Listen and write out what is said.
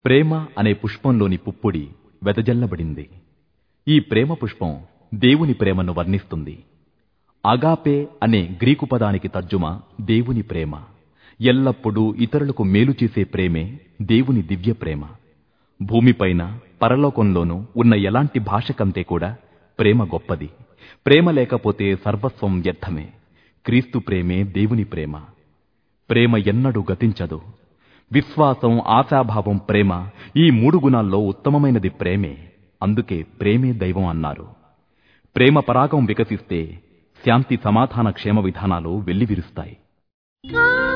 ప్రేమ అనే పుష్పంలోని పుప్పొడి వెదజల్లబడింది ఈ ప్రేమ పుష్పం దేవుని ప్రేమను వర్ణిస్తుంది అగాపే అనే గ్రీకు పదానికి తర్జుమా దేవుని ప్రేమ ఎల్లప్పుడూ ఇతరులకు మేలు చేసే ప్రేమే దేవుని దివ్య ప్రేమ భూమిపైన పరలోకంలోనూ ఉన్న ఎలాంటి భాష కంటే కూడా ప్రేమ గొప్పది ప్రేమ లేకపోతే సర్వస్వం వ్యర్థమే క్రీస్తు ప్రేమే దేవుని ప్రేమ ప్రేమ ఎన్నడూ గతించదు విశ్వాసం ఆశాభావం ప్రేమ ఈ మూడు గుణాల్లో ఉత్తమమైనది ప్రేమే అందుకే ప్రేమే దైవం అన్నారు ప్రేమ పరాగం వికసిస్తే శాంతి సమాధాన క్షేమ విధానాలు వెల్లివిరుస్తాయి ఆ